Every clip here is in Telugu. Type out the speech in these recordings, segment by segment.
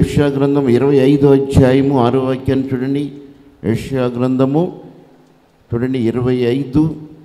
యెషయా గ్రంథం ఇరవై ఐదో అధ్యాయము ఆరో వాక్యాన్ని చూడండి యెషయా గ్రంథము చూడండి ఇరవై ఐదు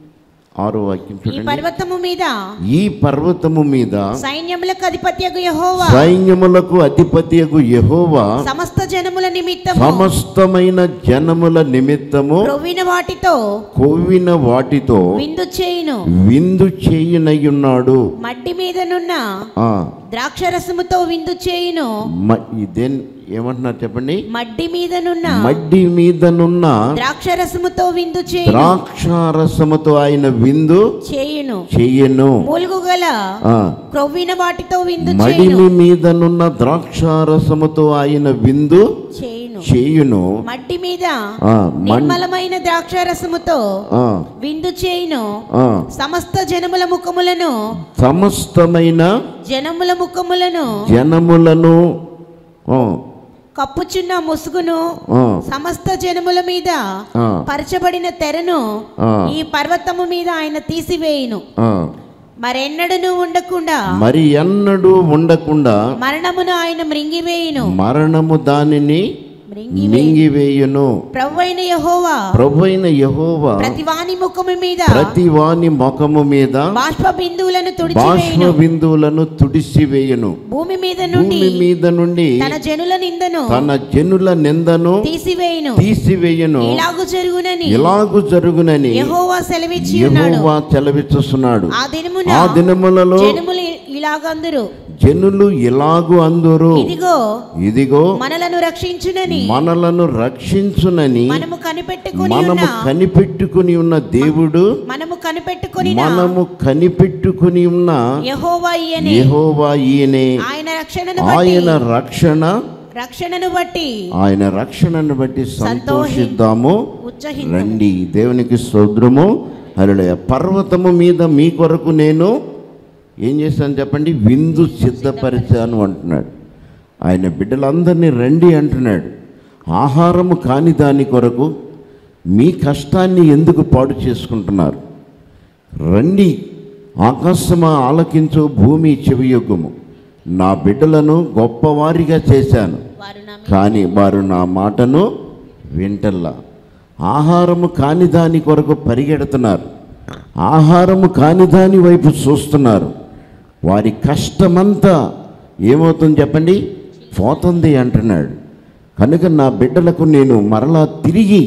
ఆరో వాక్యం ఈ చూడండి పర్వతము మీద ఈ పర్వతము మీద సైన్యములకు అధిపత్యగు యెహోవా సైన్యములకు అధిపతియగు యెహోవా సమస్త జనముల నిమిత్తము సమస్తమైన జనముల నిమిత్తము రొవ్విన వాటితో కొవ్విన వాటితో విందు చేయును విందు చేయునయ్యున్నాడు మట్టి మీదనున్న ఆ, ద్రాక్షరసముతో విందు చేయును మ- ఇదేం ఏమంటున్నారు చెప్పండి మడ్డి మీదనున్న మడ్డి మీదనున్న ద్రాక్షరసముతో విందు చేయును ద్రాక్షారసముతో ఆయన విందు చేయును చెయ్యను మూలుగు గల ఆ, క్రొవ్విన వాటితో విందు మడిమి చేయును మీదనున్న ద్రాక్షారసముతో ఆయన విందు చేయును చేయును మట్టి మీద ఆ, మన్- నిర్మలమైన ద్రాక్షారసముతో ఆ, విందు చేయును ఆ, సమస్త జనముల ముఖములను సమస్తమైన జనముల ముఖములను జనములను ఆ, కప్పుచున్న ముసుగును ఆ, సమస్త జనముల మీద ఆ, పరచబడిన తెరను ఆ. ఈ పర్వతము మీద ఆయన తీసివేయును ఆ. మరెన్నడను ఉండకుండా మరి ఎన్నడూ ఉండకుండా మరణమును ఆయన మృంగివేయును మరణము దానిని మృంగివేయును మింగివేయును ప్రవ్వైన యహోవా ప్రభైన యహోవా ప్రతివాని ముఖము మీద ప్రతి వాని ముఖము మీద బాష్ప బిందువులను బాష్ప తుడిచివేయును బిందువులను తుడిసివేయును భూమి మీద నుండి భూమి మీద నుండి తన జనుల నిందను తన జనుల నిందను తీసివేయును తీసివేయును ఇలాగు జరుగునని ఇలాగు జరుగునని యహోవా సెలవిచ్చి ఉన్నాడు యెహోవా చెలవిస్తున్నాడు ఆ దినమున ఆ దినములలో జనములు ఇలాగందురు జనులు ఇలాగు అందురు ఇదిగో ఇదిగో మనలను రక్షించునని మనలను రక్షించునని మనము కనిపెట్టుకుని మనము ఉన్న కనిపెట్టుకుని ఉన్న దేవుడు మనము కనిపెట్టుకుని మనము కనిపెట్టుకుని ఉన్న యహోవా ఈయనే యెహోవా ఈయనే ఆయన రక్షణను బట్టి ఆయన రక్షణ రక్షణను బట్టి ఆయన రక్షణను బట్టి సంతోషిద్దాము ఉత్సహిద్దాము. రండి దేవునికి స్తోత్రము హల్లెలూయా పర్వతము మీద మీ కొరకు నేను ఏం చేశాను చెప్పండి విందు సిద్ధపరిచాను అంటున్నాడు ఆయన బిడ్డలందరినీ రండి అంటున్నాడు ఆహారము కాని దాని కొరకు మీ కష్టాన్ని ఎందుకు పాడు చేసుకుంటున్నారు రండి ఆకాశమా ఆలకించు భూమి చెవియొగ్గుము నా బిడ్డలను గొప్పవారిగా చేశాను వారు నా మీద కానీ వారు నా మాటను వింటల్లా ఆహారము కాని దాని కొరకు పరిగెడుతున్నారు ఆహారము కాని దాని వైపు చూస్తున్నారు వారి కష్టమంతా ఏమవుతుంది చెప్పండి పోతుంది అంటున్నాడు కనుక నా బిడ్డలకు నేను మరలా తిరిగి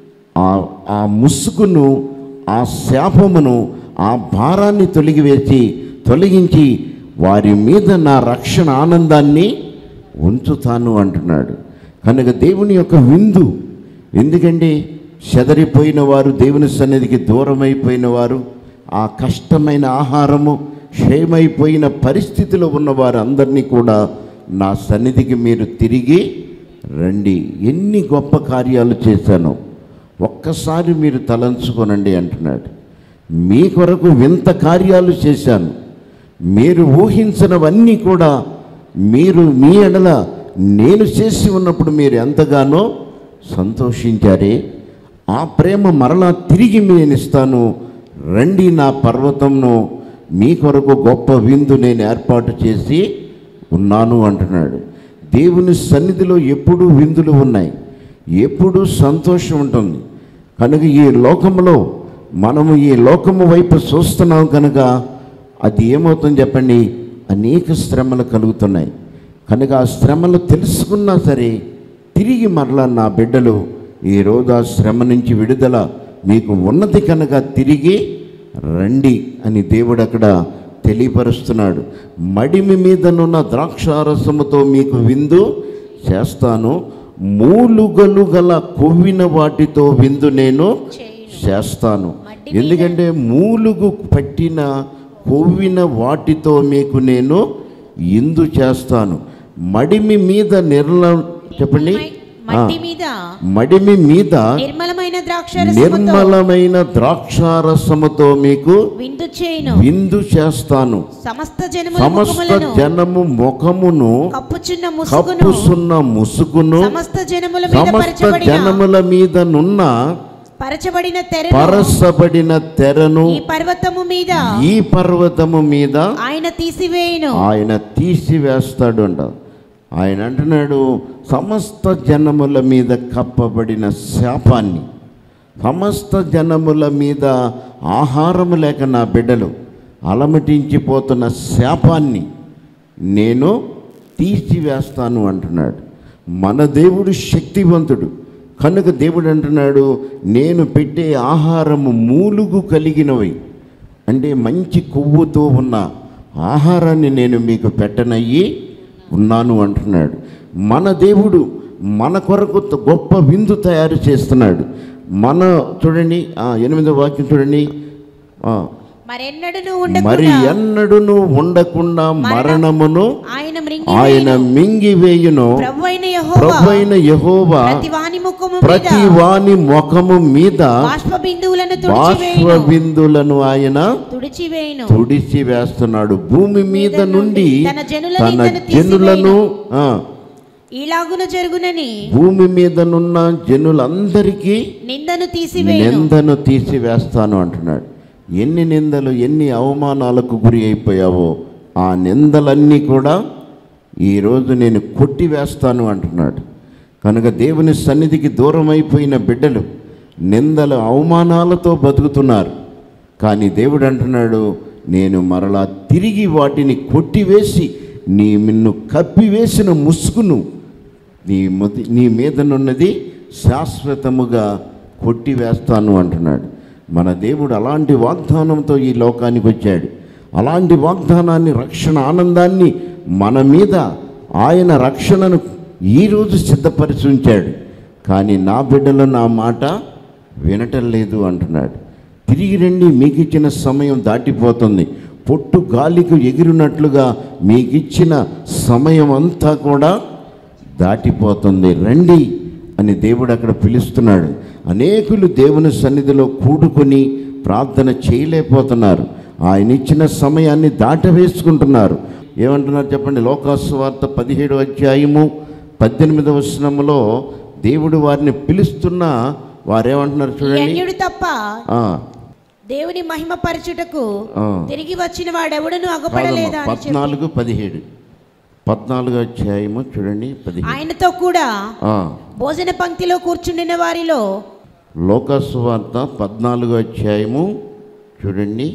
ఆ ఆ ముసుగును ఆ శాపమును ఆ భారాన్ని తొలగివేసి తొలగించి వారి మీద నా రక్షణ ఆనందాన్ని ఉంచుతాను అంటున్నాడు కనుక దేవుని యొక్క విందు ఎందుకంటే చెదరిపోయిన వారు దేవుని సన్నిధికి దూరమైపోయిన వారు ఆ కష్టమైన ఆహారము క్షయమైపోయిన పరిస్థితిలో ఉన్న వారు అందరినీ కూడా నా సన్నిధికి మీరు తిరిగి రండి ఎన్ని గొప్ప కార్యాలు చేశానో ఒక్కసారి మీరు తలంచుకోనండి అంటున్నాడు మీ కొరకు వింత కార్యాలు చేశాను మీరు ఊహించినవన్నీ కూడా మీరు మీ ఎడల నేను చేసి ఉన్నప్పుడు మీరు ఎంతగానో సంతోషించారే ఆ ప్రేమ మరలా తిరిగి నేను ఇస్తాను రండి నా పర్వతంను మీ కొరకు గొప్ప విందు నేను ఏర్పాటు చేసి ఉన్నాను అంటున్నాడు దేవుని సన్నిధిలో ఎప్పుడూ విందులు ఉన్నాయి ఎప్పుడూ సంతోషం ఉంటుంది కనుక ఈ లోకంలో మనము ఈ లోకము వైపు చూస్తున్నాం కనుక అది ఏమవుతుంది చెప్పండి అనేక శ్రమలు కలుగుతున్నాయి కనుక ఆ శ్రమలు తెలుసుకున్నా సరే తిరిగి మరలా నా బిడ్డలు ఈరోజు ఆ శ్రమ నుంచి విడుదల మీకు ఉన్నది కనుక తిరిగి రండి అని దేవుడు అక్కడ తెలియపరుస్తున్నాడు మడిమి మీదనున్న ద్రాక్షారసముతో మీకు విందు చేస్తాను మూలుగలు గల కొవ్విన వాటితో విందు నేను చేయును. చేస్తాను మడ్డి ఎందుకంటే మూలుగు పట్టిన కొవ్విన వాటితో మీకు నేను ఇందు చేస్తాను మడిమి మీద నిర్ల చెప్పండి ఆ, మట్టి మీద మడిమి మీద నిర్మలమైన ద్రాక్షరసముతో నిర్మలమైన ద్రాక్షారసముతో మీకు విందు చేయును విందు చేస్తాను సమస్త జనముల సమస్త ముఖములను జనము ముఖమును కప్పుచున్న ముసుగును కప్పుసున్న ముసుగును సమస్త జనముల మీద సమస్త పరచబడిన జనముల మీదనున్న పరచబడిన తెరను పరసబడిన తెరను ఈ పర్వతము మీద ఈ పర్వతము మీద ఆయన తీసివేయును ఆయన తీసివేస్తాడు అంట ఆయన అంటున్నాడు సమస్త జనముల మీద కప్పబడిన శాపాన్ని సమస్త జనముల మీద ఆహారము లేక నా బిడ్డలు అలమటించిపోతున్న శాపాన్ని నేను తీసివేస్తాను అంటున్నాడు మన దేవుడు శక్తివంతుడు కనుక దేవుడు అంటున్నాడు నేను పెట్టే ఆహారము మూలుగు కలిగినవి అంటే మంచి కొవ్వుతో ఉన్న ఆహారాన్ని నేను మీకు పెట్టనయ్యి ఉన్నాను అంటున్నాడు మన దేవుడు మన కొరకు త- గొప్ప విందు తయారు చేస్తున్నాడు మన చూడండి ఆ, ఎనిమిదో వాక్యం చూడండి ఆ, మరెన్నడూ మరి ఉండకుండా ఎన్నడును ఉండకుండా మరణమును ఆయన ఆయన మృంగి మింగివేయును ప్రభు అయిన యెహోవా ప్రభువైన యెహోవా ప్రతి వాని ముఖము ప్రతి మీద వాని ముఖము మీద బాష్ప బిందువులను బాష్ప తుడిచివేయును బిందులను ఆయన తుడిచివేయును తుడిచి వేస్తున్నాడు భూమి మీద నుండి తన జనుల తన నిందను జనులను ఆ, ఇలాగున జరుగునని భూమి మీదనున్న జనులందరికీ నిందను తీసివేయును నిందను తీసివేస్తాను అంటున్నాడు ఎన్ని నిందలు ఎన్ని అవమానాలకు గురి అయిపోయావో ఆ నిందలన్నీ కూడా ఈరోజు నేను కొట్టివేస్తాను అంటున్నాడు కనుక దేవుని సన్నిధికి దూరం అయిపోయిన బిడ్డలు నిందల అవమానాలతో బతుకుతున్నారు కానీ దేవుడు అంటున్నాడు నేను మరలా తిరిగి వాటిని కొట్టివేసి నీ నిన్ను కప్పివేసిన ముసుగును నీ మతి నీ మీదనున్నది శాశ్వతముగా కొట్టివేస్తాను అంటున్నాడు మన దేవుడు అలాంటి వాగ్దానంతో ఈ లోకానికి వచ్చాడు అలాంటి వాగ్దానాన్ని రక్షణ ఆనందాన్ని మన మీద ఆయన రక్షణను ఈరోజు సిద్ధపరిచి ఉంచాడు కానీ నా బిడ్డలు నా మాట వినటం లేదు అంటున్నాడు తిరిగి రండి మీకు ఇచ్చిన సమయం దాటిపోతుంది పొట్టు గాలికి ఎగిరినట్లుగా మీకు ఇచ్చిన సమయం అంతా కూడా దాటిపోతుంది రండి అని దేవుడు అక్కడ పిలుస్తున్నాడు అనేకులు దేవుని సన్నిధిలో కూడుకొని ప్రార్థన చేయలేకపోతున్నారు ఆయన ఇచ్చిన సమయాన్ని దాటవేసుకుంటున్నారు ఏమంటున్నారు చెప్పండి లోకాసువార్త పదిహేడు అధ్యాయము పద్దెనిమిదవ వచనములో దేవుడు వారిని పిలుస్తున్నా వారేమంటున్నారు ఈ చూడండి అన్యుడు తప్ప ఆ, దేవుని మహిమ పరచుటకు ఆ. తిరిగి వచ్చిన వాడెవడను కాదమ్మా, అగపడలేదా అని చెప్పి పద్నాలుగు పదిహేడు పద్నాలుగు అధ్యాయము చూడండి పదిహేడు ఆయనతో కూడా ఆ, భోజన పంక్తిలో కూర్చుండిన వారిలో లోకసువార్త పద్నాలుగు అధ్యాయము చూడండి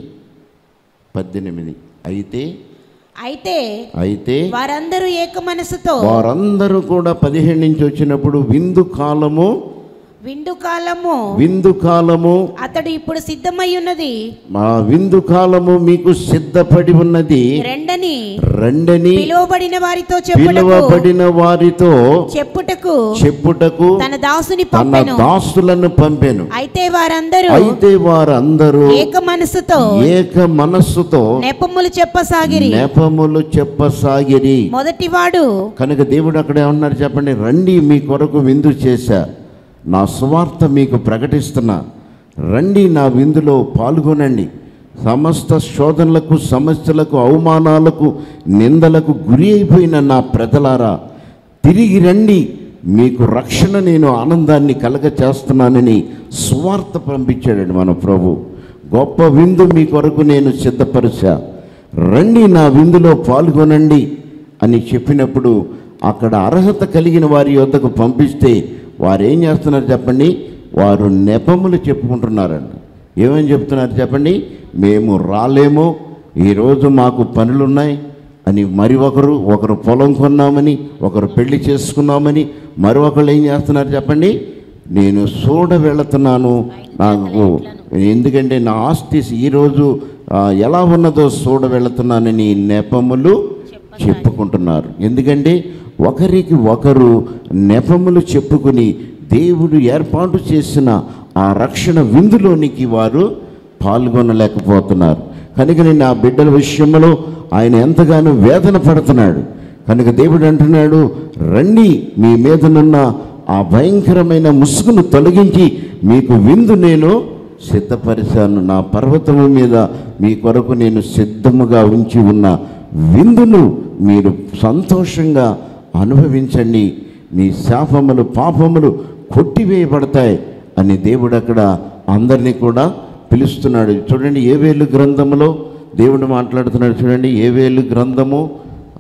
పద్దెనిమిది అయితే అయితే అయితే వారందరూ ఏక మనసుతో వారందరూ కూడా పదిహేడు నుంచి వచ్చినప్పుడు విందు కాలము విందు కాలము విందు కాలము అతడు ఇప్పుడు సిద్ధమై ఉన్నది మా విందు కాలము మీకు సిద్ధపడి ఉన్నది రెండని రండని పిలువబడిన వారితో చెప్పుటకు పిలువబడిన వారితో చెప్పుటకు చెప్పుటకు తన దాసుని తన పంపెను దాసులను పంపెను అయితే వారందరూ అయితే వారందరూ ఏక మనసుతో ఏక మనస్సుతో నెపములు చెప్పసాగిరి నెపములు చెప్పసాగిరి మొదటివాడు కనుక దేవుడు అక్కడ ఏమన్నారు చెప్పండి రండి మీ కొరకు విందు చేశా నా సువార్త మీకు ప్రకటిస్తున్నా రండి నా విందులో పాల్గొనండి సమస్త శోధనలకు సమస్యలకు అవమానాలకు నిందలకు గురి అయిపోయిన నా ప్రజలారా తిరిగి రండి మీకు రక్షణ నేను ఆనందాన్ని కలగ చేస్తున్నానని సువార్త పంపించాడండి మన ప్రభు గొప్ప విందు మీ కొరకు నేను సిద్ధపరిచా రండి నా విందులో పాల్గొనండి అని చెప్పినప్పుడు అక్కడ అర్హత కలిగిన వారి యొద్దకు పంపిస్తే వారు ఏం చేస్తున్నారు చెప్పండి వారు నెపములు చెప్పుకుంటున్నారండి ఏమని చెప్తున్నారు చెప్పండి మేము రాలేమో ఈరోజు మాకు పనులున్నాయి అని మరి ఒకరు ఒకరు పొలం కొన్నామని ఒకరు పెళ్లి చేసుకున్నామని మరి ఒకరు ఏం చేస్తున్నారు చెప్పండి నేను చూడ వెళుతున్నాను నాకు ఎందుకంటే నా ఆస్తి ఈరోజు ఆ, ఎలా ఉన్నదో చూడ వెళుతున్నానని నెపములు చెప్పుకుంటున్నారు ఎందుకంటే ఒకరికి ఒకరు నెపములు చెప్పుకుని దేవుడు ఏర్పాటు చేసిన ఆ రక్షణ విందులోనికి వారు పాల్గొనలేకపోతున్నారు కనుక నేను ఆ బిడ్డల విషయంలో ఆయన ఎంతగానో వేదన పడుతున్నాడు కనుక దేవుడు అంటున్నాడు రండి మీ మీదనున్న ఆ భయంకరమైన ముసుగును తొలగించి మీకు విందు నేను సిద్ధపరిచాను నా పర్వతము మీద మీ కొరకు నేను సిద్ధముగా ఉంచి ఉన్న విందును మీరు సంతోషంగా అనుభవించండి మీ శాపములు పాపములు కొట్టివేయబడతాయి అని దేవుడు అక్కడ అందరినీ కూడా పిలుస్తున్నాడు చూడండి ఏవేలు గ్రంథములో దేవుడు మాట్లాడుతున్నాడు చూడండి ఏవేలు గ్రంథము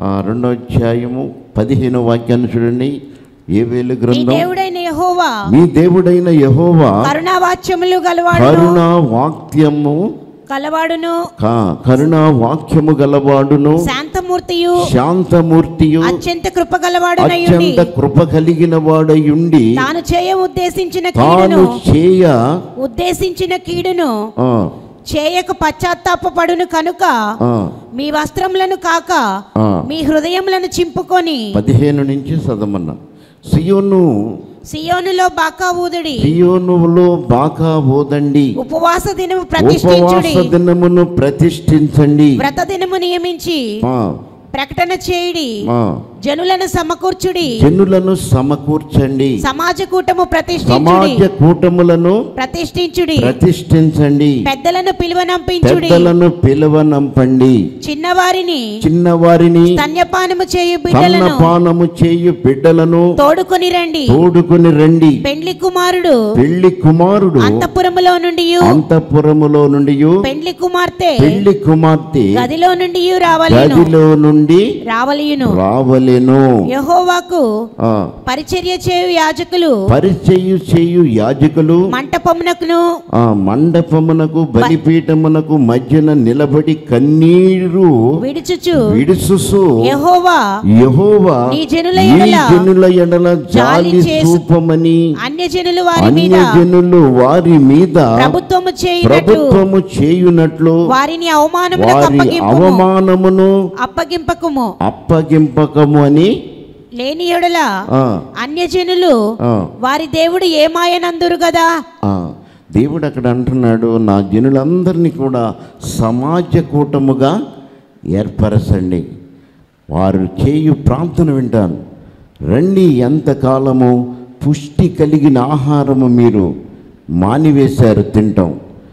ఆ, రెండో అధ్యాయము పదిహేనో వాక్యాన్ని చూడండి ఏ వేలు మీ గ్రంథం దేవుడైన యెహోవా మీ దేవుడైన యహోవా కరుణావాచ్యములు గలవాడును కరుణ వాక్యము కలవాడును క- కరుణ వాక్యము గలవాడును శాంతమూర్తియు శాంతమూర్తియు అత్యంత కృప గలవాడునయుండి అత్యంత కృప కలిగిన వాడయుండి తాను చేయ ఉద్దేశించిన తాను కీడును చేయ ఉద్దేశించిన కీడును ఆ, చేయక పశ్చాత్తాపడును కనుక ఆ, మీ వస్త్రములను కాక ఆ. మీ హృదయములను చింపుకొని పదిహేను నుంచి చదవమన్నా సియోను సియోనులో బాకా ఊదుడి సియోనులో బాకా ఓదండి ఉపవాస దినము ఉపవాస ప్రతిష్ఠించుడి దినమును ప్రతిష్ఠించండి వ్రత దినము నియమించి ఆ, ప్రకటన చేయుడి ఆ, జనులను సమకూర్చుడి జనులను సమకూర్చండి సమాజ కూటము ప్రతిష్ఠించుడి సమాజ కూటములను ప్రతిష్ఠించుడి ప్రతిష్ఠించండి పెద్దలను పిలువనంపించుడి పెద్దలను పిలవనంపండి చిన్నవారిని చిన్నవారిని స్తన్యపానము చేయు బిడ్డలను సన్నపానము చేయు బిడ్డలను తోడుకొని రండి తోడుకుని రండి పెండ్లి కుమారుడు పెళ్లి కుమారుడు అంతఃపురములో నుండి అంతఃపురములో నుండి పెండ్లి కుమార్తె పెళ్లి కుమార్తె గదిలో నుండి రావలేను గదిలో నుండి రావలియును రావలెను యెహోవాకు ఆ, పరిచర్య చేయు యాజకులు పరిచయు చేయు యాజకులు మంటపమునకును ఆ మండపమునకు బలిపీఠమునకు మధ్యన నిలబడి కన్నీరు విడుచుచు విడుసుసు యెహోవా యెహోవా నీ జనుల ఈ ఎడల జనుల ఎడల జాలి జాలి చేసు- చూపమని అన్యజనులు వారి మీద అన్య జనులు వారి మీద ప్రభుత్వము చేయునట్లు ప్రభుత్వము చేయునట్లు వారిని అవమానములకు వారి అప్పగింపము అవమానమును అప్పగింపకము అప్పగింపకము అని లేని ఎడల ఆ, అన్యజనులు ఆ, వారి దేవుడు ఏమాయనందురు కదా ఆ. దేవుడు అక్కడ అంటున్నాడు నా జనులందరినీ కూడా సమాజ కూటముగా ఏర్పరచండి వారు చేయు ప్రార్థన వింటాను రండి ఎంతకాలము పుష్టి కలిగిన ఆహారము మీరు మానివేశారు తింటాం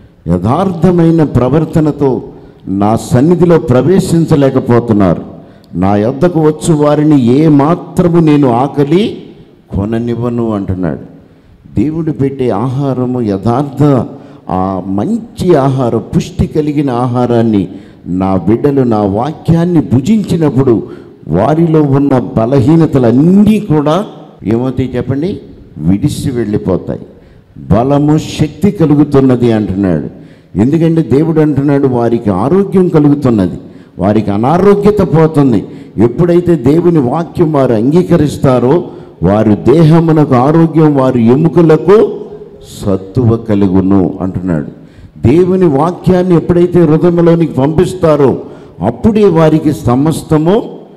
యథార్థమైన ప్రవర్తనతో నా సన్నిధిలో ప్రవేశించలేకపోతున్నారు నా యొద్దకు వచ్చు వారిని ఏ మాత్రము నేను ఆకలి కొననివ్వను అంటున్నాడు దేవుడు పెట్టే ఆహారము యథార్థ ఆ మంచి ఆహారం పుష్టి కలిగిన ఆహారాన్ని నా బిడ్డలు నా వాక్యాన్ని భుజించినప్పుడు వారిలో ఉన్న బలహీనతలన్నీ కూడా ఏమవుతాయి చెప్పండి విడిసి వెళ్ళిపోతాయి బలము శక్తి కలుగుతున్నది అంటున్నాడు ఎందుకంటే దేవుడు అంటున్నాడు వారికి ఆరోగ్యం కలుగుతున్నది వారికి అనారోగ్యత పోతుంది ఎప్పుడైతే దేవుని వాక్యం వారు అంగీకరిస్తారో వారు దేహమునకు ఆరోగ్యం వారి ఎముకలకు సత్తువ కలుగును అంటున్నాడు దేవుని వాక్యాన్ని ఎప్పుడైతే హృదయంలోనికి పంపిస్తారో అప్పుడే వారికి సమస్తము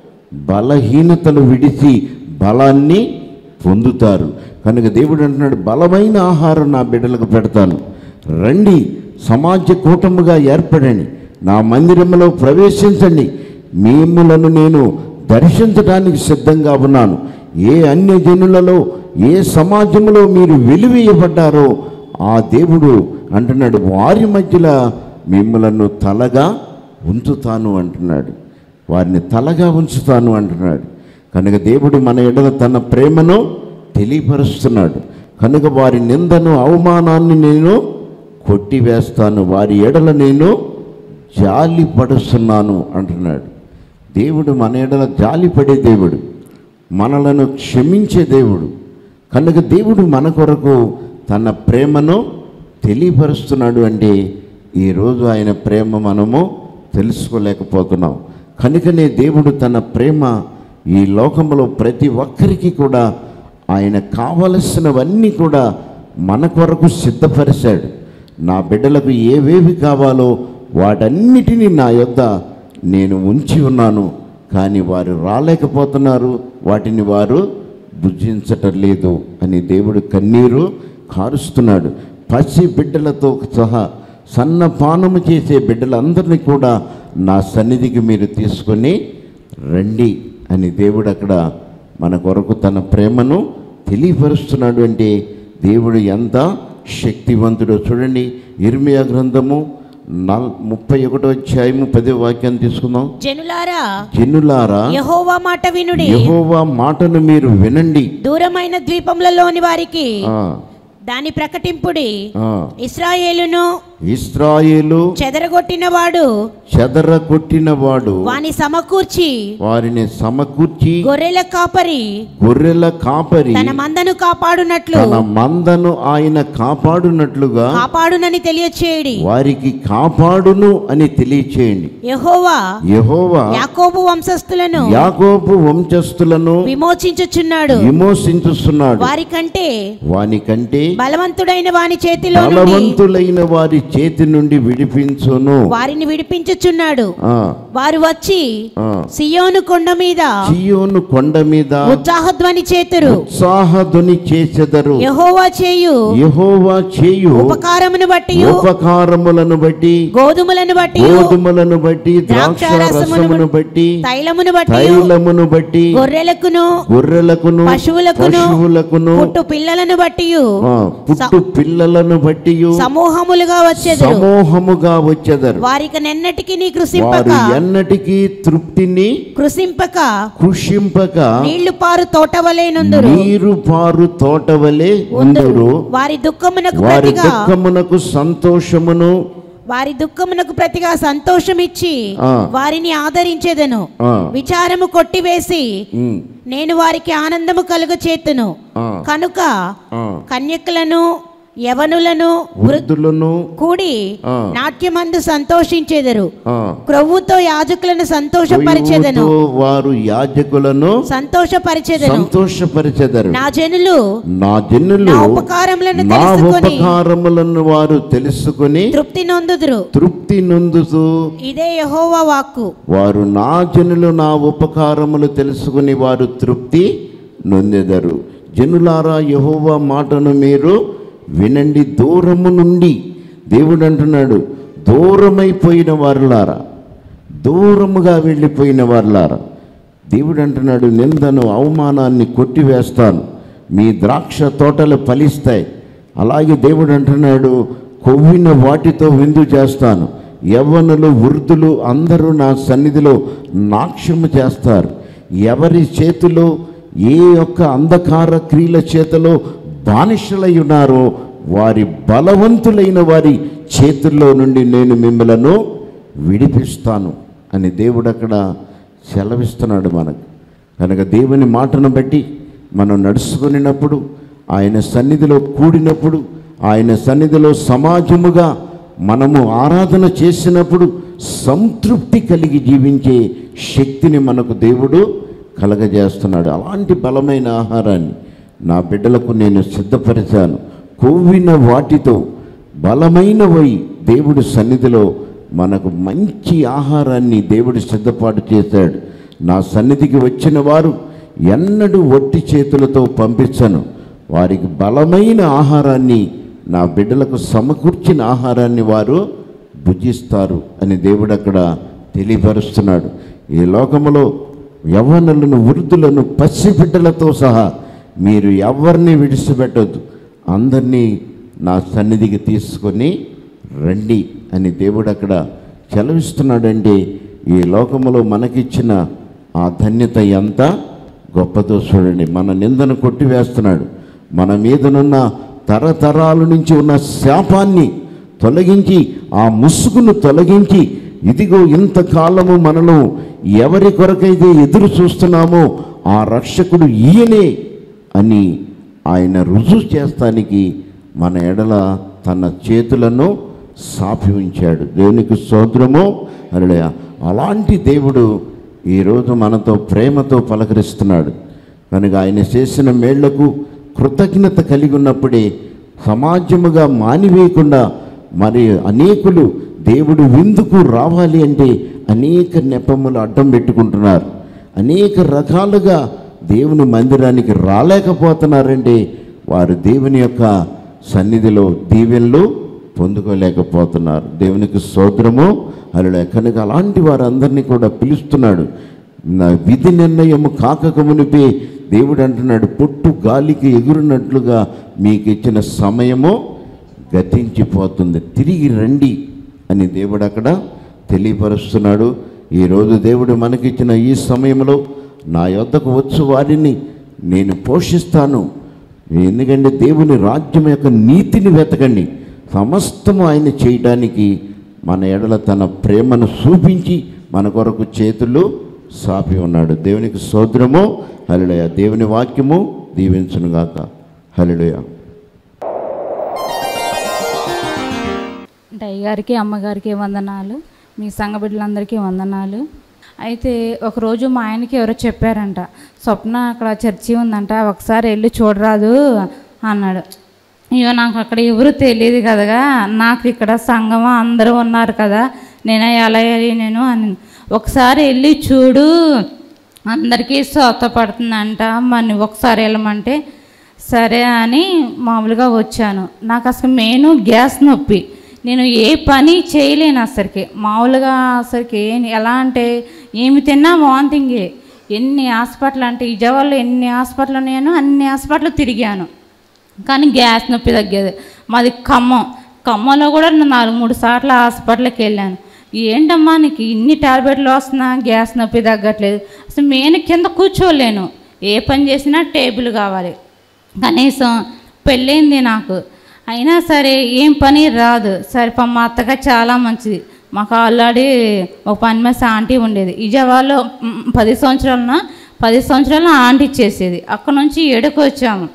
బలహీనతలు విడిచి బలాన్ని పొందుతారు కనుక దేవుడు అంటున్నాడు బలమైన ఆహారం నా బిడ్డలకు పెడతాను రండి సమాజ కూటముగా ఏర్పడండి నా మందిరంలో ప్రవేశించండి మిమ్మలను నేను దర్శించడానికి సిద్ధంగా ఉన్నాను ఏ అన్య జనులలో ఏ సమాజంలో మీరు వెలివేయబడ్డారో ఆ దేవుడు అంటున్నాడు వారి మధ్యలో మిమ్మలను తలగా ఉంచుతాను అంటున్నాడు వారిని తలగా ఉంచుతాను అంటున్నాడు కనుక దేవుడు మన ఎడల తన ప్రేమను తెలియపరుస్తున్నాడు కనుక వారి నిందను అవమానాన్ని నేను కొట్టివేస్తాను వారి ఎడల నేను జాలి పడుస్తున్నాను అంటున్నాడు దేవుడు మన ఎడల జాలి పడే దేవుడు మనలను క్షమించే దేవుడు కనుక దేవుడు మన కొరకు తన ప్రేమను తెలియపరుస్తున్నాడు అంటే ఈరోజు ఆయన ప్రేమ మనము తెలుసుకోలేకపోతున్నాం కనుకనే దేవుడు తన ప్రేమ ఈ లోకంలో ప్రతి ఒక్కరికి కూడా ఆయన కావలసినవన్నీ కూడా మన కొరకు సిద్ధపరిచాడు నా బిడ్డలకు ఏవేవి కావాలో వాటన్నిటినీ నా యొద్ద నేను ఉంచి ఉన్నాను కానీ వారు రాలేకపోతున్నారు వాటిని వారు భుజించటం లేదు అని దేవుడు కన్నీరు కారుస్తున్నాడు పసి బిడ్డలతో సహా సన్నపానము చేసే బిడ్డలందరినీ కూడా నా సన్నిధికి మీరు తీసుకొని రండి అని దేవుడు అక్కడ మన కొరకు తన ప్రేమను తెలియపరుస్తున్నాడు అంటే దేవుడు ఎంత శక్తివంతుడో చూడండి ఇర్మియా గ్రంథము నల్ ముప్పై ఒకటో అధ్యాయము పదో వాక్యాన్ని తీసుకుందాం జనులారా జనులారా యెహోవా మాట వినుడి యెహోవా మాటను మీరు వినండి దూరమైన ద్వీపములలోని వారికి ఆ, దాని ప్రకటింపుడి ఆ. ఇస్రాయేలును ఇస్రాయేలు చెదరగొట్టినవాడు చెదర కొట్టినవాడు వాని సమకూర్చి వారిని సమకూర్చి గొర్రెల కాపరి గొర్రెల కాపరి తన మందను కాపాడునట్లు తన మందను ఆయన కాపాడునట్లుగా కాపాడునని తెలియచేయడి వారికి కాపాడును అని తెలియచేయండి యెహోవా యెహోవా యాకోబు వంశస్థులను యాకోబు వంశస్థులను విమోచించుచున్నాడు విమోచించుస్తున్నాడు వారికంటే వానికంటే బలవంతుడైన వాని చేతిలో నుండి బలవంతులైన వారి చేతి నుండి విడిపించును వారిని విడిపించుచున్నాడు ఆ, వారు వచ్చి ఆ. సియోను కొండ మీద చీయోను కొండ మీద ఉత్సాహధ్వని చేతురు ఉత్సాహధ్వని చేసెదరు యెహోవా చేయు యెహోవా చేయు ఉపకారమును బట్టి ఉపకారములను బట్టి గోధుమలను బట్టి గోధుమలను బట్టి ద్రాక్ష ద్రాక్షారసమును రసమును బట్టి తైలమును బట్టి తైలమును బట్టి గొర్రెలకును గొర్రెలకును పశువులకును పశువులకును పుట్టు పిల్లలను బట్టి ఆ, పుట్టు పిల్లలను బట్టి సమూహములుగా వచ్చేదరు సమూహముగా వచ్చెదరు వారికి నెన్నటికి నీ కృషింపక వారు ఎన్నటికీ తృప్తిని కృషింపక కృషింపక నీళ్లు పారు తోటవలేనుందురు నీరు పారు తోటవలే ఉందురు వారి దుఃఖమునకు వారి ప్రతిగా దుఃఖమునకు సంతోషమును వారి దుఃఖమునకు ప్రతిగా సంతోషమిచ్చి ఆ. వారిని ఆదరించేదను ఆ, విచారము కొట్టివేసి ఉమ్, నేను వారికి ఆనందము కలుగ చేతును ఆ, కనుక ఆ. కన్యకులను యవనులను వృ- వృద్ధులను కూడి ఆ. నాట్యమందు సంతోషించెదరు ఆ, క్రొవ్వుతో యాజకులను సంతోషపరిచెదను కొయ్యూతో వారు యాజకులను సంతోషపరిచెదను సంతోషపరిచెదరు నా జనులు నా జనులు నా ఉపకారములను నా తెలుసుకొని ఉపకారములను వారు తెలుసుకొని తృప్తి నొందుదురు తృప్తి నొందుతూ ఇదే యెహోవా వాక్కు వారు నా జనులు నా ఉపకారములు తెలుసుకుని వారు తృప్తి నొందెదరు జనులారా యెహోవా మాటను మీరు వినండి దూరము నుండి దేవుడు అంటున్నాడు దూరమైపోయిన వారులారా దూరముగా వెళ్ళిపోయిన వారులారా దేవుడు అంటున్నాడు నిందను అవమానాన్ని కొట్టివేస్తాను మీ ద్రాక్ష తోటలు ఫలిస్తాయి అలాగే దేవుడు అంటున్నాడు కొవ్విన వాటితో విందు చేస్తాను యవ్వనులు వృద్ధులు అందరూ నా సన్నిధిలో నాక్ష్యము చేస్తారు ఎవరి చేతిలో ఏ యొక్క అంధకార క్రియల చేతిలో బానిసలై ఉన్నారో వారి బలవంతులైన వారి చేతుల్లో నుండి నేను మిమ్మలను విడిపిస్తాను అని దేవుడు అక్కడ సెలవిస్తున్నాడు మనకు కనుక దేవుని మాటను బట్టి మనం నడుచుకునినప్పుడు ఆయన సన్నిధిలో కూడినప్పుడు ఆయన సన్నిధిలో సమాజముగా మనము ఆరాధన చేసినప్పుడు సంతృప్తి కలిగి జీవించే శక్తిని మనకు దేవుడు కలగజేస్తున్నాడు అలాంటి బలమైన ఆహారాన్ని నా బిడ్డలకు నేను సిద్ధపరిచాను కొవ్విన వాటితో బలమైనవై దేవుడి సన్నిధిలో మనకు మంచి ఆహారాన్ని దేవుడు సిద్ధపాటు చేశాడు నా సన్నిధికి వచ్చిన వారు ఎన్నడూ ఒట్టి చేతులతో పంపించను వారికి బలమైన ఆహారాన్ని నా బిడ్డలకు సమకూర్చిన ఆహారాన్ని వారు భుజిస్తారు అని దేవుడు అక్కడ తెలియపరుస్తున్నాడు ఈ లోకములో యవ్వనులను వృద్ధులను పసిబిడ్డలతో సహా మీరు ఎవరిని విడిచిపెట్టొద్దు అందరినీ నా సన్నిధికి తీసుకొని రండి అని దేవుడు అక్కడ చెలవిస్తున్నాడండి ఈ లోకములో మనకిచ్చిన ఆ ధన్యత ఎంత గొప్పదో చూడండి మన నిందను కొట్టివేస్తున్నాడు మన మీదనున్న తరతరాల నుంచి ఉన్న శాపాన్ని తొలగించి ఆ ముసుగును తొలగించి ఇదిగో ఇంతకాలము మనను ఎవరి కొరకైతే ఎదురు చూస్తున్నామో ఆ రక్షకుడు ఈయనే అని ఆయన రుజువు చేస్తానికి మన ఎడల తన చేతులను సాపి ఉంచాడు దేవునికి స్తోత్రము హల్లెలూయా అలాంటి దేవుడు ఈరోజు మనతో ప్రేమతో పలకరిస్తున్నాడు కనుక ఆయన చేసిన మేళ్లకు కృతజ్ఞత కలిగి ఉన్నప్పుడే సమాజముగా మానివేయకుండా మరి అనేకులు దేవుడు విందుకు రావాలి అంటే అనేక నెపములు అడ్డం పెట్టుకుంటున్నారు అనేక రకాలుగా దేవుని మందిరానికి రాలేకపోతున్నారంటే వారు దేవుని యొక్క సన్నిధిలో దీవెనలు పొందుకోలేకపోతున్నారు దేవునికి స్తోత్రము అలా కనుక అలాంటి వారందరినీ కూడా పిలుస్తున్నాడు నా విధి నిర్ణయము కాకక మునిపే దేవుడు అంటున్నాడు పొట్టు గాలికి ఎగురున్నట్లుగా మీకు ఇచ్చిన సమయము గతించిపోతుంది తిరిగి రండి అని దేవుడు అక్కడ తెలియపరుస్తున్నాడు ఈరోజు దేవుడు మనకిచ్చిన ఈ సమయంలో నా యొద్దకు వచ్చు వారిని నేను పోషిస్తాను ఎందుకంటే దేవుని రాజ్యం యొక్క నీతిని వెతకండి సమస్తము ఆయన చేయడానికి మన ఎడల తన ప్రేమను చూపించి మన కొరకు చేతులు సాపి ఉన్నాడు దేవునికి సోదరము హలిడయ దేవుని వాక్యము దీవించునుగాక హలిడయ అంటే అయ్యగారికి అమ్మగారికి వందనాలు మీ సంఘ బిడ్డలందరికీ వందనాలు అయితే ఒకరోజు మా ఆయనకి ఎవరో చెప్పారంట స్వప్న అక్కడ చర్చి ఉందంట ఒకసారి వెళ్ళి చూడరాదు అన్నాడు అయ్యో నాకు అక్కడ ఎవరు తెలియదు కదా నాకు ఇక్కడ సంఘం అందరూ ఉన్నారు కదా నేను ఎలా వెళ్ళి నేను అని ఒకసారి వెళ్ళి చూడు అందరికీ సోత పడుతుందంట మరి ఒకసారి వెళ్ళమంటే సరే అని మామూలుగా వచ్చాను నాకు అసలు మెయిన్ గ్యాస్ నొప్పి నేను ఏ పని చేయలేను అసలుకి మామూలుగా అసలుకి ఏం- ఎలా అంటే ఏమి తిన్నా వాంతింగే ఎన్ని హాస్పిటల్ అంటే విజయవాడలో ఎన్ని హాస్పిటల్ ఉన్నాయో అన్ని హాస్పిటల్ తిరిగాను కానీ గ్యాస్ నొప్పి తగ్గేది మాది ఖమ్మం ఖమ్మంలో కూడా నేను నాలుగు మూడు సార్లు హాస్పిటల్కి వెళ్ళాను ఏంటమ్మా నీకు ఇన్ని టాబ్లెట్లు వస్తున్నా గ్యాస్ నొప్పి తగ్గట్లేదు అసలు నేను కింద కూర్చోలేను ఏ పని చేసినా టేబుల్ కావాలి కనీసం పెళ్ళైంది నాకు అయినా సరే ఏం పని రాదు సరే పా మా అత్తగా చాలా మంచిది మాకు ఆల్రెడీ ఒక పని మనిషి ఆంటీ ఉండేది విజయవాడలో మ్, పది సంవత్సరాలన పది సంవత్సరాలు ఆంటీ చేసేది అక్కడ నుంచి ఏడుకు వచ్చాము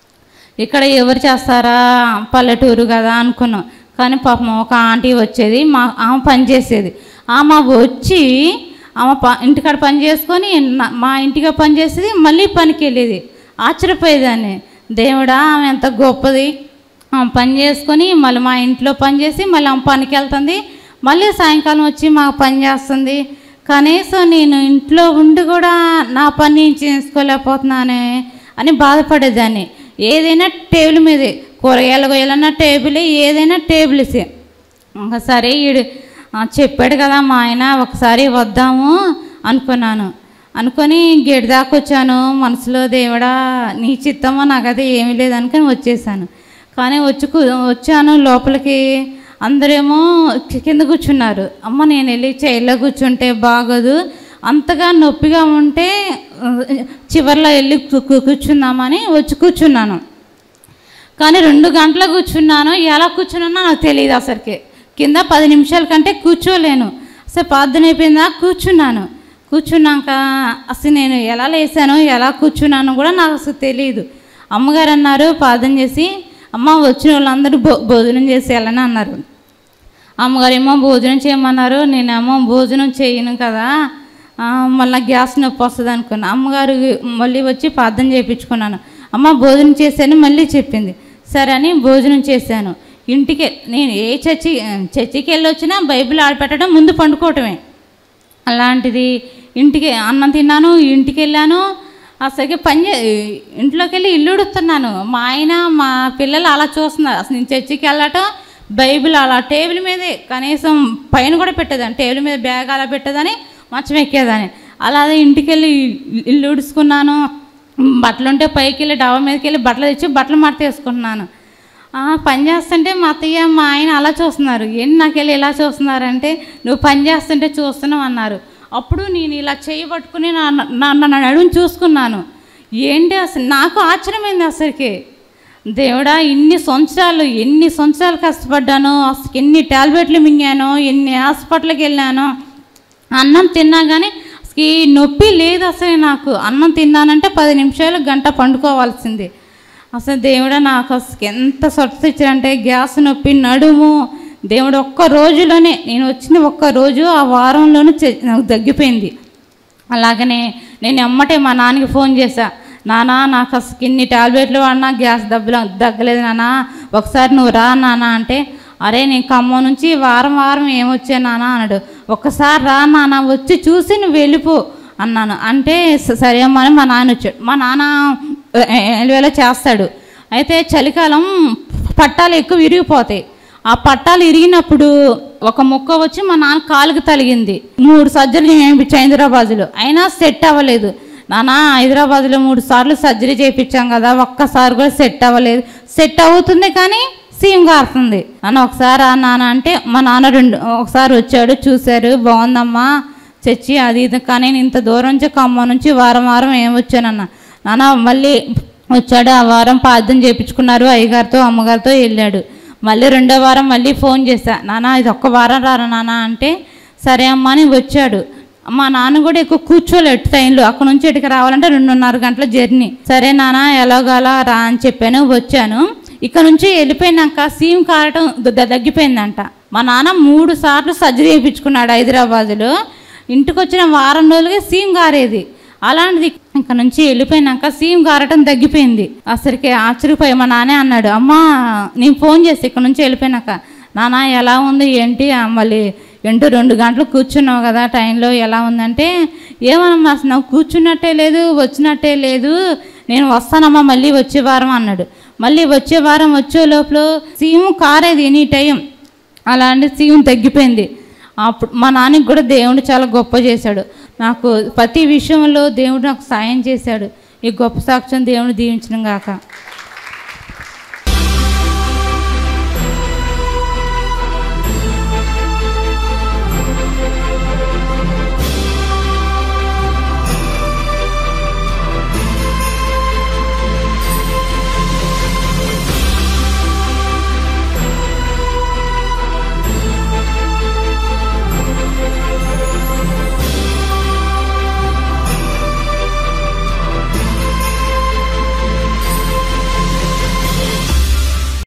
ఇక్కడ ఎవరు చేస్తారా పల్లెటూరు కదా అనుకున్నాం కానీ పాపం ఒక ఆంటీ వచ్చేది మా ఆమె పని చేసేది ఆమె వచ్చి ఆమె ప ఇంటికాడ పని చేసుకొని నా- మా ఇంటిగా పని చేసేది మళ్ళీ పనికి వెళ్ళేది ఆశ్చర్యపోయేదాన్ని దేవుడా ఆమె ఎంత గొప్పది ఆమె పని చేసుకొని మళ్ళీ మా ఇంట్లో పని చేసి మళ్ళీ ఆమె పనికి వెళ్తుంది మళ్ళీ సాయంకాలం వచ్చి మాకు పని చేస్తుంది కనీసం నేను ఇంట్లో ఉండి కూడా నా పని నేను చేసుకోలేకపోతున్నానే అని బాధపడేదాన్ని ఏదైనా టేబుల్ మీదే కూరగాయలు కొయ్యాలన్నా టేబుల్ ఏదైనా టేబుల్సే ఇంకా సరే ఈడు ఆ, చెప్పాడు కదా మా ఆయన ఒకసారి వద్దాము అనుకున్నాను అనుకొని గేటు దాకా వచ్చాను మనసులో దేవుడా నీ చిత్తమో నాకైతే ఏమీ లేదు అనుకొని వచ్చేసాను కానీ వచ్చి కూ- వచ్చాను లోపలికి అందరేమో కి- కింద కూర్చున్నారు అమ్మ నేను వెళ్ళి చైర్లో కూర్చుంటే బాగోదు అంతగా నొప్పిగా ఉంటే ఆ, చివర్లో వెళ్ళి కూ- కూ- కూర్చుందామని వచ్చి కూర్చున్నాను కానీ రెండు గంటలు కూర్చున్నాను ఎలా కూర్చున్నానో నాకు తెలియదు అసలుకి కింద పది నిమిషాల కంటే కూర్చోలేను అసలు ప్రార్థన అయిపోయిందా కూర్చున్నాను కూర్చున్నాక అసలు నేను ఎలా లేసాను ఎలా కూర్చున్నాను కూడా నాకు అసలు తెలియదు అమ్మగారు అన్నారు ప్రార్థన చేసి అమ్మ వచ్చిన వాళ్ళందరూ భో భోజనం చేసి వెళ్ళని అన్నారు అమ్మగారు ఏమో భోజనం చేయమన్నారు నేనేమో భోజనం చేయను కదా ఆ, మళ్ళీ గ్యాస్ నొప్పి వస్తుంది అనుకున్నా అమ్మగారు మళ్ళీ వచ్చి ప్రార్థన చేయించుకున్నాను అమ్మ భోజనం చేశాను మళ్ళీ చెప్పింది సరే అని భోజనం చేశాను ఇంటికి నేను ఏ చర్చి చర్చికి వెళ్ళి వచ్చినా బైబిల్ ఆడపెట్టడం ముందు పండుకోవటమే అలాంటిది ఇంటికి అన్నం తిన్నాను ఇంటికి వెళ్ళాను అసలుకి పని చే- ఇంట్లోకి వెళ్ళి ఇల్లు ఉడుతున్నాను మా ఆయన మా పిల్లలు అలా చూస్తున్నారు అసలు నేను చర్చికి వెళ్ళటం బైబిల్ అలా టేబుల్ మీదే కనీసం పైన కూడా పెట్టేదాన్ని టేబుల్ మీద బ్యాగ్ అలా పెట్టేదని మంచం ఎక్కేదాన్ని అలా ఇంటికి వెళ్ళి ఇల్లు ఉడుచుకున్నాను బట్టలు ఉంటే పైకి వెళ్ళి డబ్బా మీదకి వెళ్ళి బట్టలు తెచ్చి బట్టలు మడత వేసుకుంటున్నాను ఆ, పని చేస్తుంటే మా అత్తయ్య మా ఆయన అలా చూస్తున్నారు ఏంటి నాకెళ్ళి ఇలా చూస్తున్నారంటే నువ్వు పని చేస్తుంటే చూస్తున్నావు అన్నారు అప్పుడు నేను ఇలా చేయి పట్టుకుని నా నా నా నడుము చూసుకున్నాను ఏంటి అసలు నాకు ఆశ్చర్యమైంది అసలుకి దేవుడా ఇన్ని సంవత్సరాలు ఎన్ని సంవత్సరాలు కష్టపడ్డాను అసలు ఎన్ని టాబ్లెట్లు మింగాను ఎన్ని హాస్పిటల్కి వెళ్ళాను అన్నం తిన్నా కానీ అసలు ఈ నొప్పి లేదు అసలు నాకు అన్నం తిన్నానంటే పది నిమిషాలు గంట పండుకోవాల్సింది అసలు దేవుడు నాకు అసలు ఎంత స్వచ్ఛ ఇచ్చాడంటే గ్యాస్ నొప్పి నడుము దేవుడు ఒక్క రోజులోనే నేను వచ్చిన ఒక్క రోజు ఆ వారంలోనే చె- నాకు తగ్గిపోయింది అలాగనే నేను ఎమ్మటే మా నాన్నకి ఫోన్ చేశా నాన్న నాకు అసలు ఇన్ని టాబ్లెట్లు వాడినా గ్యాస్ దెబ్బలు తగ్గలేదు నాన్న ఒకసారి నువ్వు రా నాన్న అంటే అరే నేను ఖమ్మం నుంచి వారం వారం ఏమొచ్చా నాన్న అన్నాడు ఒక్కసారి రా నాన్న వచ్చి చూసి నువ్వు వెళ్ళిపో అన్నాను అంటే "స- సరే అమ్మా అని మా నాన్న వచ్చాడు మా నాన్న ఎలివేలో చేస్తాడు అయితే చలికాలం పట్టాలు ఎక్కువ విరిగిపోతాయి ఆ పట్టాలు ఇరిగినప్పుడు ఒక ముక్క వచ్చి మా నాన్న కాలుకి తలిగింది మూడు సర్జరీలు చేయించాం హైదరాబాద్లో అయినా సెట్ అవ్వలేదు నాన్న హైదరాబాద్లో మూడు సార్లు సర్జరీ చేయించాం కదా ఒక్కసారి కూడా సెట్ అవ్వలేదు సెట్ అవుతుంది కానీ సీమ్ కారుతుంది నాన్న ఒకసారి ఆ నాన్న అంటే మా నాన్న రెండు ఒకసారి వచ్చాడు చూశారు బాగుందమ్మా చచ్చి అది ఇది కానీ నేను ఇంత దూరం నుంచి ఖమ్మం నుంచి వారం వారం ఏం వచ్చానన్న నాన్న మళ్ళీ వచ్చాడు ఆ వారం ప్రార్థన చేయించుకున్నారు అయ్యగారితో అమ్మగారితో వెళ్ళాడు మళ్ళీ రెండో వారం మళ్ళీ ఫోన్ చేశా నాన్న ఇది ఒక్క వారం రారా నాన్న అంటే సరే అమ్మా అని వచ్చాడు మా నాన్న కూడా ఎక్కువ కూర్చోలేడు ట్రైన్లో అక్కడ నుంచి ఇటుకి రావాలంటే రెండున్నర గంటల జర్నీ సరే నాన్న ఎలాగోలా రా అని చెప్పాను వచ్చాను ఇక్కడ నుంచి వెళ్ళిపోయినాక సీమ్ కారటం ద- తగ్గిపోయిందంట మా నాన్న మూడు సార్లు సర్జరీ చేయించుకున్నాడు హైదరాబాదులో ఇంటికి వచ్చిన వారం రోజులకి సీమ్ గారేది అలాంటిది ఇక్కడ నుంచి వెళ్ళిపోయినాక సీమ్ గారటం తగ్గిపోయింది అసలుకి ఆశ్చర్యపోయి మా నాన్నే అన్నాడు అమ్మా నేను ఫోన్ చేసి ఇక్కడ నుంచి వెళ్ళిపోయినాక నాన్న ఎలా ఉంది ఏంటి ఆ, మళ్ళీ ఏంటో రెండు గంటలు కూర్చున్నావు కదా టైంలో ఎలా ఉందంటే ఏమనమ్మా అసలు నాకు కూర్చున్నట్టే లేదు వచ్చినట్టే లేదు నేను వస్తానమ్మా మళ్ళీ వచ్చే వారం అన్నాడు మళ్ళీ వచ్చే వారం వచ్చే లోపల సీము కారేది ఎనీ టైం అలాంటి సీము తగ్గిపోయింది అప్పుడు మా నాన్నకి కూడా దేవుడు చాలా గొప్ప చేశాడు నాకు ప్రతి విషయంలో దేవుడు నాకు సాయం చేశాడు ఈ గొప్ప సాక్ష్యం దేవుడు దీవించడం గాక